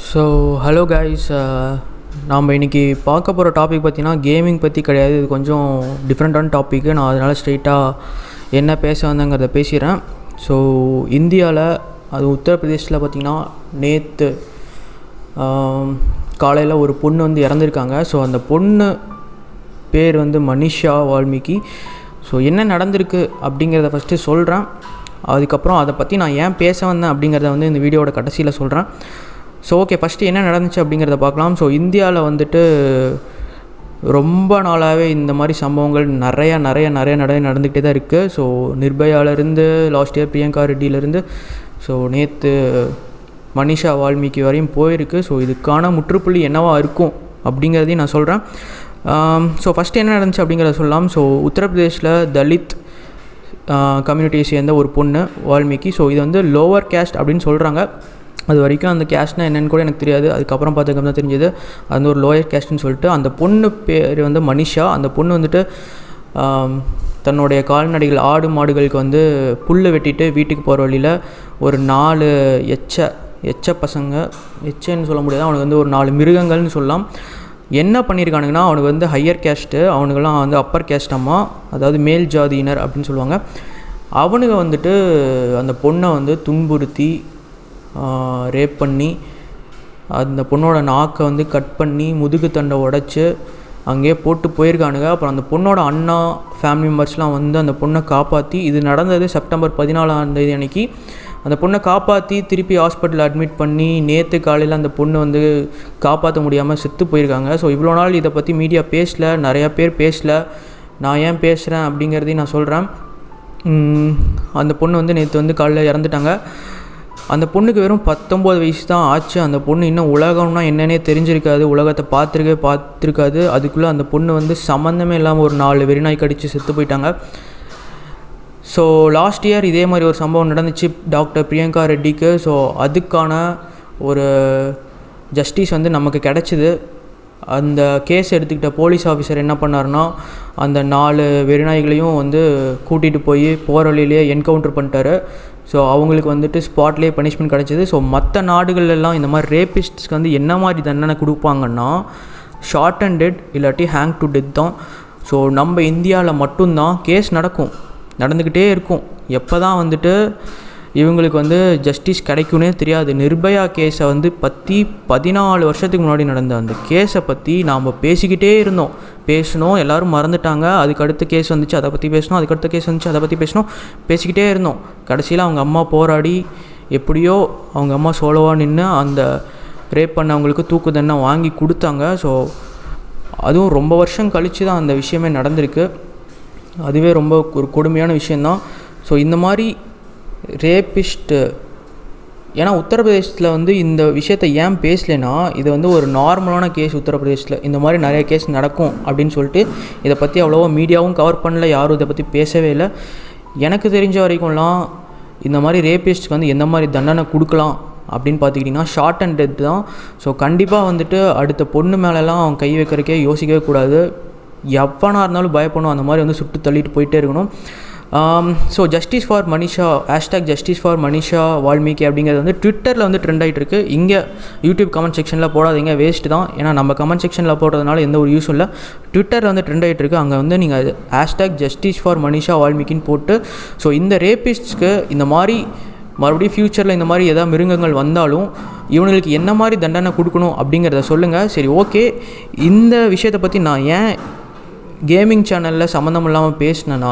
so hello guys நாம் இன்றைக்கி பார்க்க போகிற டாபிக் பார்த்தீங்கன்னா கேமிங் பற்றி கிடையாது இது கொஞ்சம் டிஃப்ரெண்ட்டான டாப்பிக்கு நான் அதனால் ஸ்ட்ரெயிட்டாக என்ன பேச வந்தேங்கிறத பேசிடுறேன் ஸோ இந்தியாவில் அது உத்தரப்பிரதேசில் பார்த்திங்கன்னா நேற்று காலையில் ஒரு பொண்ணு வந்து இறந்துருக்காங்க ஸோ அந்த பொண்ணு பேர் வந்து மனிஷா வால்மீகி ஸோ என்ன நடந்திருக்கு அப்படிங்கிறத ஃபஸ்ட்டு சொல்கிறேன் அதுக்கப்புறம் அதை பற்றி நான் ஏன் பேச வந்தேன் அப்படிங்கிறத வந்து இந்த வீடியோட கடைசியில் சொல்கிறேன் ஸோ ஓகே ஃபஸ்ட்டு என்ன நடந்துச்சு அப்படிங்கிறத பார்க்கலாம் ஸோ இந்தியாவில் வந்துட்டு ரொம்ப நாளாகவே இந்த மாதிரி சம்பவங்கள் நிறைய நிறைய நிறைய நிறைய நடந்துக்கிட்டே தான் இருக்குது ஸோ நிர்பயாவிலேருந்து லாஸ்ட் இயர் பிரியங்கா ரெட்டியிலேருந்து ஸோ நேற்று மனிஷா வால்மீகி வரையும் போயிருக்கு ஸோ இதுக்கான முற்றுப்புள்ளி என்னவா இருக்கும் அப்படிங்கிறதையும் நான் சொல்கிறேன் ஸோ ஃபஸ்ட்டு என்ன நடந்துச்சு அப்படிங்கிறத சொல்லலாம் ஸோ உத்தரப்பிரதேஷில் தலித் கம்யூனிட்டியை சேர்ந்த ஒரு பொண்ணு வால்மீகி ஸோ இது வந்து லோவர் கேஸ்ட் அப்படின்னு சொல்கிறாங்க அது வரைக்கும் அந்த கேஸ்ட்னால் என்னென்னு கூட எனக்கு தெரியாது அதுக்கப்புறம் பார்த்துக்கம் தான் தெரிஞ்சது அது வந்து ஒரு லோயர் கேஸ்ட்னு சொல்லிட்டு அந்த பொண்ணு பேர் வந்து மனிஷா அந்த பொண்ணு வந்துட்டு தன்னுடைய கால்நடைகள் ஆடு மாடுகளுக்கு வந்து புல் வெட்டிட்டு வீட்டுக்கு போகிற வழியில் ஒரு நாலு எச்ச எச்ச பசங்க எச்சன்னு சொல்ல முடியாது அவனுக்கு வந்து ஒரு நாலு மிருகங்கள்னு சொல்லலாம் என்ன பண்ணியிருக்கானுங்கன்னா அவனுக்கு வந்து ஹையர் கேஸ்ட்டு அவனுக்கெல்லாம் வந்து அப்பர் கேஸ்ட் அம்மா அதாவது மேல் ஜாதியினர் அப்படின்னு சொல்லுவாங்க அவனுங்க வந்துட்டு அந்த பொண்ணை வந்து துன்புறுத்தி ரேப் பண்ணி அந்த பொண்ணோட நாக்கை வந்து கட் பண்ணி முதுகு தண்டை உடச்சி அங்கேயே போட்டு போயிருக்கானுங்க அப்புறம் அந்த பொண்ணோட அண்ணா ஃபேமிலி மெம்பர்ஸ்லாம் வந்து அந்த பொண்ணை காப்பாற்றி இது நடந்தது செப்டம்பர் பதினாலாம் தேதி அன்னைக்கு அந்த பொண்ணை காப்பாற்றி திருப்பி ஹாஸ்பிட்டலில் அட்மிட் பண்ணி நேற்று காலையில் அந்த பொண்ணு வந்து காப்பாற்ற முடியாமல் செத்து போயிருக்காங்க ஸோ இவ்வளோ நாள் இதை பற்றி மீடியா பேசல நிறையா பேர் பேசல நான் ஏன் பேசுகிறேன் அப்படிங்கிறதையும் நான் சொல்கிறேன் அந்த பொண்ணு வந்து நேற்று வந்து காலையில் இறந்துட்டாங்க அந்த பொண்ணுக்கு வெறும் பத்தொம்போது வயசு தான் ஆச்சு அந்த பொண்ணு இன்னும் உலகம்னா என்னன்னே தெரிஞ்சிருக்காது உலகத்தை பார்த்துருக்கே பார்த்துருக்காது அதுக்குள்ளே அந்த பொண்ணு வந்து சம்மந்தமே இல்லாமல் ஒரு நாலு வெறிநாய் கடித்து செத்து போயிட்டாங்க ஸோ லாஸ்ட் இயர் இதே மாதிரி ஒரு சம்பவம் நடந்துச்சு டாக்டர் பிரியங்கா ரெட்டிக்கு ஸோ அதுக்கான ஒரு ஜஸ்டிஸ் வந்து நமக்கு கிடச்சிது அந்த கேஸ் எடுத்துக்கிட்ட போலீஸ் ஆஃபீஸர் என்ன பண்ணார்னா அந்த நாலு வெறிநாய்களையும் வந்து கூட்டிகிட்டு போய் போகிற வழியிலேயே என்கவுண்டர் பண்ணிட்டாரு ஸோ அவங்களுக்கு வந்துட்டு ஸ்பாட்லேயே பனிஷ்மெண்ட் கிடச்சிது ஸோ மற்ற நாடுகள்லாம் இந்த மாதிரி ரேபிஸ்ட்ஸ்க்கு வந்து என்ன மாதிரி தண்டனை கொடுப்பாங்கன்னா ஷார்ட் அண்ட் டெட் இல்லாட்டி ஹேங் டு டெத் தான் ஸோ நம்ம இந்தியாவில் மட்டும்தான் கேஸ் நடக்கும் நடந்துக்கிட்டே இருக்கும் எப்போ தான் வந்துட்டு இவங்களுக்கு வந்து ஜஸ்டிஸ் கிடைக்கும்னே தெரியாது நிர்பயா கேஸை வந்து பற்றி பதினாலு வருஷத்துக்கு முன்னாடி நடந்த அந்த கேஸை பற்றி நாம் பேசிக்கிட்டே இருந்தோம் பேசணும் எல்லோரும் மறந்துட்டாங்க அதுக்கு அடுத்த கேஸ் வந்துச்சு அதை பற்றி பேசணும் அதுக்கு அடுத்த கேஸ் வந்துச்சு அதை பற்றி பேசணும் பேசிக்கிட்டே இருந்தோம் கடைசியில் அவங்க அம்மா போராடி எப்படியோ அவங்க அம்மா சோலோவாக நின்று அந்த ரேப் பண்ணவங்களுக்கு தூக்கு தண்டனை வாங்கி கொடுத்தாங்க ஸோ அதுவும் ரொம்ப வருஷம் கழித்து தான் அந்த விஷயமே நடந்திருக்கு அதுவே ரொம்ப ஒரு கொடுமையான விஷயந்தான் ஸோ இந்த மாதிரி ரேபிஸ்ட்டு ஏன்னா உத்தரப்பிரதேசத்தில் வந்து இந்த விஷயத்தை ஏன் பேசலைன்னா இது வந்து ஒரு நார்மலான கேஸ் உத்தரப்பிரதேசத்தில் இந்த மாதிரி நிறைய கேஸ் நடக்கும் அப்படின்னு சொல்லிட்டு இதை பற்றி அவ்வளோவா மீடியாவும் கவர் பண்ணல யாரும் இதை பற்றி பேசவே இல்லை எனக்கு தெரிஞ்ச வரைக்கும்லாம் இந்த மாதிரி ரேபிஸ்ட்க்கு வந்து எந்த மாதிரி தண்டனை கொடுக்கலாம் அப்படின்னு பார்த்துக்கிட்டிங்கன்னா ஷார்ட் அண்ட் டெத் தான் ஸோ கண்டிப்பாக வந்துட்டு அடுத்த பொண்ணு மேலெலாம் அவன் கை வைக்கிறக்கே யோசிக்கவே கூடாது எவனாக இருந்தாலும் பயப்படணும் அந்த மாதிரி வந்து சுட்டு தள்ளிட்டு போயிட்டே இருக்கணும் so justice for Manisha hashtag justice for Manisha Valmiki அப்படிங்கிறது வந்து ட்விட்டரில் வந்து ட்ரெண்ட் ஆகிட்டு இருக்கு இங்கே யூடியூப் கமெண்ட் செக்ஷனில் போடாதீங்க வேஸ்ட் தான் ஏன்னா நம்ம கமெண்ட் செக்ஷனில் போடுறதுனால எந்த ஒரு யூஸும் இல்லை ட்விட்டரில் வந்து ட்ரெண்ட் ஆகிட்டு இருக்கு அங்கே வந்து நீங்கள் ஹேஷ்டாக் ஜஸ்டிஸ் ஃபார் மனிஷா வால்மீகின்னு போட்டு ஸோ இந்த ரேபிஸ்ட்ஸ்க்கு இந்த மாதிரி மறுபடியும் ஃப்யூச்சரில் இந்த மாதிரி எதாவது மிருகங்கள் வந்தாலும் இவனுங்களுக்கு என்ன மாதிரி தண்டனை கொடுக்கணும் அப்படிங்கிறத சொல்லுங்கள் சரி ஓகே இந்த விஷயத்தை பற்றி நான் ஏன் கேமிங் சேனலில் சம்மந்தம் இல்லாமல் பேசினேன்னா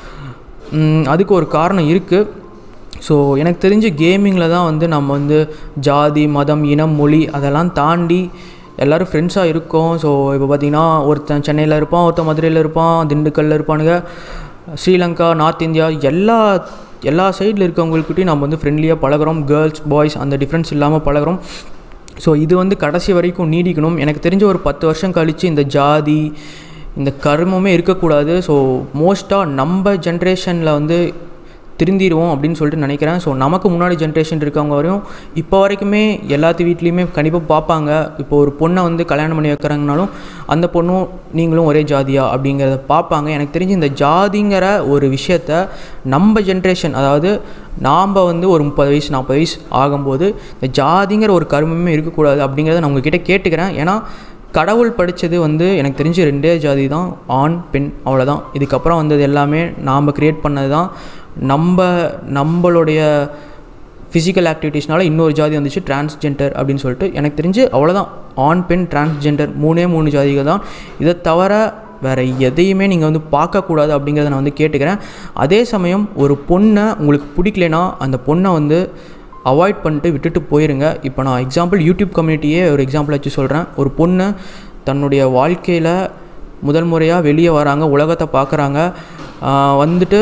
அதுக்கு ஒரு காரணம் இருக்குது ஸோ எனக்கு தெரிஞ்சு கேமிங்கில் தான் வந்து நம்ம வந்து ஜாதி மதம் இனம் மொழி அதெல்லாம் தாண்டி எல்லோரும் ஃப்ரெண்ட்ஸாக இருக்கோம் ஸோ இப்போ பார்த்திங்கன்னா ஒருத்தன் சென்னையில் இருப்பான் ஒருத்தன் மதுரையில் இருப்பான் திண்டுக்கல்லில் இருப்பானுங்க ஸ்ரீலங்கா நார்த் இந்தியா எல்லா எல்லா சைடில் இருக்கவங்கக்கிட்டையும் நம்ம வந்து ஃப்ரெண்ட்லியாக பழகிறோம் கேர்ள்ஸ் பாய்ஸ் அந்த டிஃப்ரென்ஸ் இல்லாமல் பழகிறோம் ஸோ இது வந்து கடைசி வரைக்கும் நீடிக்கணும் எனக்கு தெரிஞ்ச ஒரு பத்து வருஷம் கழித்து இந்த ஜாதி இந்த கர்மமே இருக்கக்கூடாது ஸோ மோஸ்ட்டாக நம்ம ஜென்ரேஷனில் வந்து திருந்திடுவோம் அப்படின்னு சொல்லிட்டு நினைக்கிறேன் ஸோ நமக்கு முன்னாடி ஜென்ரேஷன் இருக்கவங்க வரையும் இப்போ வரைக்குமே எல்லாத்து வீட்லேயுமே கண்டிப்பாக பார்ப்பாங்க இப்போ ஒரு பொண்ணை வந்து கல்யாணம் பண்ணி வைக்கிறாங்கனாலும் அந்த பொண்ணும் நீங்களும் ஒரே ஜாதியா அப்படிங்கிறத பார்ப்பாங்க எனக்கு தெரிஞ்சு இந்த ஜாதிங்கிற ஒரு விஷயத்த நம்ம ஜென்ரேஷன் அதாவது நாம் வந்து ஒரு முப்பது வயசு நாற்பது வயசு ஆகும்போது இந்த ஜாதிங்கிற ஒரு கருமமே இருக்கக்கூடாது அப்படிங்கிறத நான் உங்ககிட்ட கேட்டுக்கிறேன் ஏன்னா கடவுள் படித்தது வந்து எனக்கு தெரிஞ்சு ரெண்டே ஜாதி தான் ஆண் பெண் அவ்வளோதான் இதுக்கப்புறம் வந்தது எல்லாமே நாம் க்ரியேட் பண்ணது தான் நம்ம நம்மளுடைய ஃபிசிக்கல் ஆக்டிவிட்டீஸ்னால இன்னொரு ஜாதி வந்துச்சு டிரான்ஸ்ஜெண்டர் அப்படின்னு சொல்லிட்டு எனக்கு தெரிஞ்சு அவ்வளோதான் ஆண் பெண் டிரான்ஸ்ஜெண்டர் மூணே மூணு ஜாதிகள் தான் இதை தவிர வேறு எதையுமே நீங்கள் வந்து பார்க்கக்கூடாது அப்படிங்கிறத நான் வந்து கேட்டுக்கிறேன் அதே சமயம் ஒரு பொண்ணை உங்களுக்கு பிடிக்கலனா அந்த பொண்ணை வந்து அவாய்ட் பண்ணிட்டு விட்டுட்டு போயிருங்க இப்போ நான் எக்ஸாம்பிள் யூடியூப் கம்யூனிட்டியே ஒரு எக்ஸாம்பிள் வச்சு சொல்கிறேன் ஒரு பொண்ணு தன்னுடைய வாழ்க்கையில் முதல் முறையாக வெளியே வராங்க உலகத்தை பார்க்குறாங்க வந்துட்டு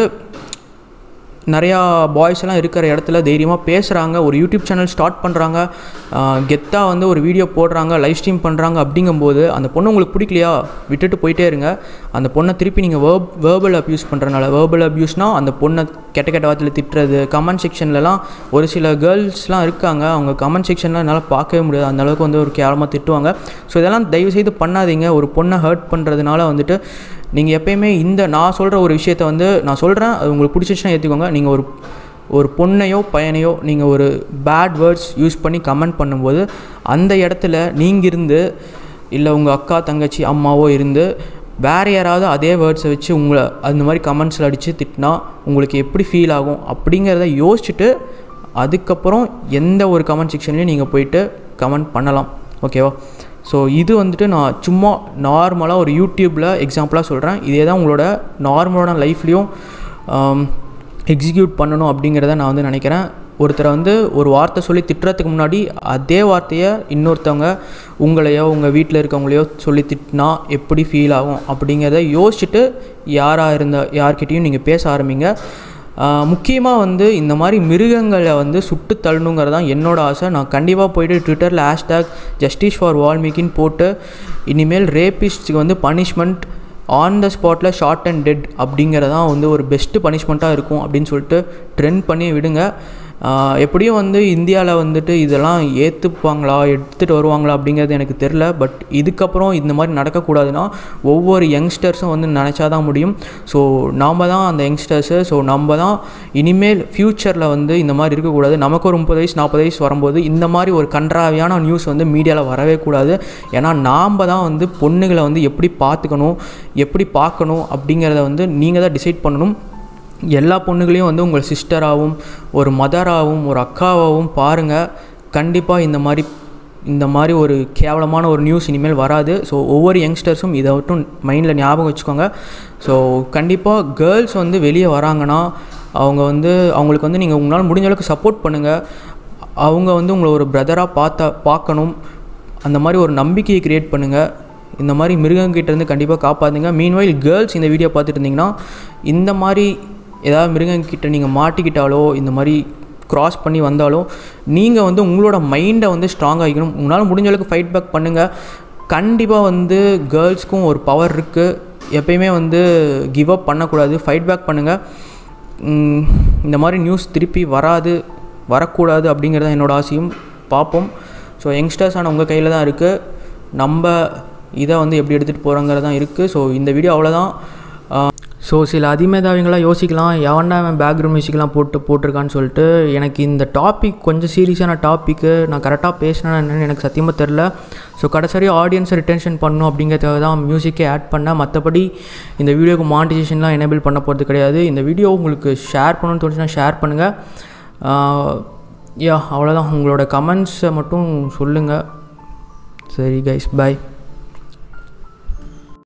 நிறையா பாய்ஸ் எல்லாம் இருக்கிற இடத்துல தைரியமாக பேசுகிறாங்க ஒரு யூடியூப் சேனல் ஸ்டார்ட் பண்ணுறாங்க கெத்தாக வந்து ஒரு வீடியோ போடுறாங்க லைவ் ஸ்ட்ரீம் பண்ணுறாங்க அப்படிங்கும்போது அந்த பொண்ணு உங்களுக்கு பிடிக்கலையா விட்டுட்டு போயிட்டே இருங்க அந்த பொண்ணை திருப்பி நீங்கள் வேர்ப் வேர்பல் அப்யூஸ் பண்ணுறனால வேர்பல் அப்யூஸ்னால் அந்த பொண்ணை கெட்ட கெட்ட வார்த்தையில் திட்டுறது கமெண்ட் செக்ஷன்லலாம் ஒரு சில கேர்ள்ஸ்லாம் இருக்காங்க அவங்க கமெண்ட் செக்ஷன்லாம் என்னால் பார்க்கவே முடியாது அந்த அளவுக்கு வந்து ஒரு கேவலமாக திட்டுவாங்க ஸோ இதெல்லாம் தயவுசெய்து பண்ணாதீங்க ஒரு பொண்ணை ஹர்ட் பண்ணுறதுனால வந்துட்டு நீங்கள் எப்பயுமே இந்த நான் சொல்கிற ஒரு விஷயத்த வந்து நான் சொல்கிறேன் அது உங்களுக்கு பிடிச்சிச்சுன்னா ஏற்றுக்கோங்க நீங்கள் ஒரு ஒரு பொண்ணையோ பையனையோ நீங்கள் ஒரு பேட் வேர்ட்ஸ் யூஸ் பண்ணி கமெண்ட் பண்ணும்போது அந்த இடத்துல நீங்கள் இருந்து இல்லை உங்கள் அக்கா தங்கச்சி அம்மாவோ இருந்து வேறு யாராவது அதே வேர்ட்ஸை வச்சு உங்களை அந்த மாதிரி கமெண்ட்ஸில் அடித்து திட்டினா உங்களுக்கு எப்படி ஃபீல் ஆகும் அப்படிங்கிறத யோசிச்சுட்டு அதுக்கப்புறம் எந்த ஒரு கமெண்ட் செக்ஷன்லையும் நீங்கள் போயிட்டு கமெண்ட் பண்ணலாம் ஓகேவா ஸோ இது வந்துட்டு நான் சும்மா நார்மலாக ஒரு யூடியூப்பில் எக்ஸாம்பிளாக சொல்கிறேன் இதே தான் உங்களோட நார்மலான லைஃப்லேயும் எக்ஸிக்யூட் பண்ணணும் அப்படிங்கிறத நான் வந்து நினைக்கிறேன் ஒருத்தரை வந்து ஒரு வார்த்தை சொல்லி திட்டுறதுக்கு முன்னாடி அதே வார்த்தையை இன்னொருத்தவங்க உங்களையோ உங்கள் வீட்டில் இருக்கவங்களையோ சொல்லி திட்டினா எப்படி ஃபீல் ஆகும் அப்படிங்கிறத யோசிச்சுட்டு யாராக இருந்த யார்கிட்டையும் நீங்கள் பேச ஆரம்பிங்க முக்கியமாக வந்து இந்த மாதிரி மிருகங்களை வந்து சுட்டு தள்ளணுங்கிறது தான் என்னோடய ஆசை நான் கண்டிப்பாக போயிட்டு ட்விட்டரில் ஹேஷ்டேக் ஜஸ்டிஸ் ஃபார் வால்மீகின்னு போட்டு இனிமேல் ரேபிஸ்ட்க்கு வந்து பனிஷ்மெண்ட் ஆன் த ஸ்பாட்டில் ஷார்ட் அண்ட் டெட் அப்படிங்கிறதான் வந்து ஒரு பெஸ்ட்டு பனிஷ்மெண்ட்டாக இருக்கும் அப்படின்னு சொல்லிட்டு ட்ரெண்ட் பண்ணி விடுங்க எப்படியும் வந்து இந்தியாவில் வந்துட்டு இதெல்லாம் ஏற்றுப்பாங்களா எடுத்துகிட்டு வருவாங்களா அப்படிங்கிறது எனக்கு தெரில பட் இதுக்கப்புறம் இந்த மாதிரி நடக்கக்கூடாதுன்னா ஒவ்வொரு யங்ஸ்டர்ஸும் வந்து நினச்சா தான் முடியும் ஸோ நாம் தான் அந்த யங்ஸ்டர்ஸு ஸோ நம்ம தான் இனிமேல் ஃப்யூச்சரில் வந்து இந்த மாதிரி இருக்கக்கூடாது நமக்கு ஒரு முப்பது வயசு நாற்பது வயசு வரும்போது இந்த மாதிரி ஒரு கன்றாவியான நியூஸ் வந்து மீடியாவில் வரவே கூடாது ஏன்னா நாம் தான் வந்து பொண்ணுகளை வந்து எப்படி பார்த்துக்கணும் எப்படி பார்க்கணும் அப்படிங்கிறத வந்து நீங்கள் தான் டிசைட் பண்ணணும் எல்லா பொண்ணுகளையும் வந்து உங்கள் சிஸ்டராகவும் ஒரு மதராகவும் ஒரு அக்காவாகவும் பாருங்கள் கண்டிப்பாக இந்த மாதிரி இந்த மாதிரி ஒரு கேவலமான ஒரு நியூஸ் இனிமேல் வராது ஸோ ஒவ்வொரு யங்ஸ்டர்ஸும் இதை மட்டும் மைண்டில் ஞாபகம் வச்சுக்கோங்க ஸோ கண்டிப்பாக கேர்ள்ஸ் வந்து வெளியே வராங்கன்னா அவங்க வந்து அவங்களுக்கு வந்து நீங்கள் உங்களால் முடிஞ்ச அளவுக்கு சப்போர்ட் பண்ணுங்கள் அவங்க வந்து உங்களை ஒரு பிரதராக பார்த்தா பார்க்கணும் அந்த மாதிரி ஒரு நம்பிக்கையை க்ரியேட் பண்ணுங்கள் இந்த மாதிரி மிருகங்கிட்டேருந்து கண்டிப்பாக காப்பாற்றுங்க மீன்வைல் கேர்ள்ஸ் இந்த வீடியோ பார்த்துட்டு இருந்தீங்கன்னா இந்த மாதிரி ஏதாவது மிருகங்கிட்ட நீங்கள் மாட்டிக்கிட்டாலோ இந்த மாதிரி க்ராஸ் பண்ணி வந்தாலோ நீங்கள் வந்து உங்களோட மைண்டை வந்து ஸ்ட்ராங் ஆகிக்கணும் உங்களால் முடிஞ்ச அளவுக்கு ஃபைட் பேக் பண்ணுங்கள் கண்டிப்பாக வந்து கேர்ள்ஸ்க்கும் ஒரு பவர் இருக்குது எப்பயுமே வந்து கிவ் அப் பண்ணக்கூடாது ஃபைட் பேக் பண்ணுங்கள் இந்த மாதிரி நியூஸ் திருப்பி வராது வரக்கூடாது அப்படிங்கிறது என்னோடய ஆசையும் பார்ப்போம் ஸோ யங்ஸ்டர்ஸான உங்கள் கையில் தான் இருக்குது நம்ம இதை வந்து எப்படி எடுத்துகிட்டு போகிறோங்கிறது தான் இருக்குது ஸோ இந்த வீடியோ அவ்வளோதான் ஸோ சில அதிமேதாவிங்களாம் யோசிக்கலாம் எவன்டா அவன் பேக்ரவுண்ட் மியூசிக்லாம் போட்டு போட்டிருக்கான்னு சொல்லிட்டு எனக்கு இந்த டாபிக் கொஞ்சம் சீரியஸான டாப்பிக்கு நான் கரெக்டாக பேசினேன் என்னன்னு எனக்கு சத்தியமாக தெரில ஸோ கடைசி ஆடியன்ஸை ரிட்டென்ஷன் பண்ணணும் அப்படிங்கிறதுக்காக தான் மியூசிக்கே ஆட் பண்ணேன் மற்றபடி இந்த வீடியோக்கு மானிட்டைசேஷன்லாம் எனேபிள் பண்ண போகிறது கிடையாது இந்த வீடியோ உங்களுக்கு ஷேர் பண்ணணும்னு தோணுச்சுன்னா ஷேர் பண்ணுங்கள் யா அவ்வளோதான் உங்களோட கமெண்ட்ஸை மட்டும் சொல்லுங்கள் சரி கைஸ் பாய்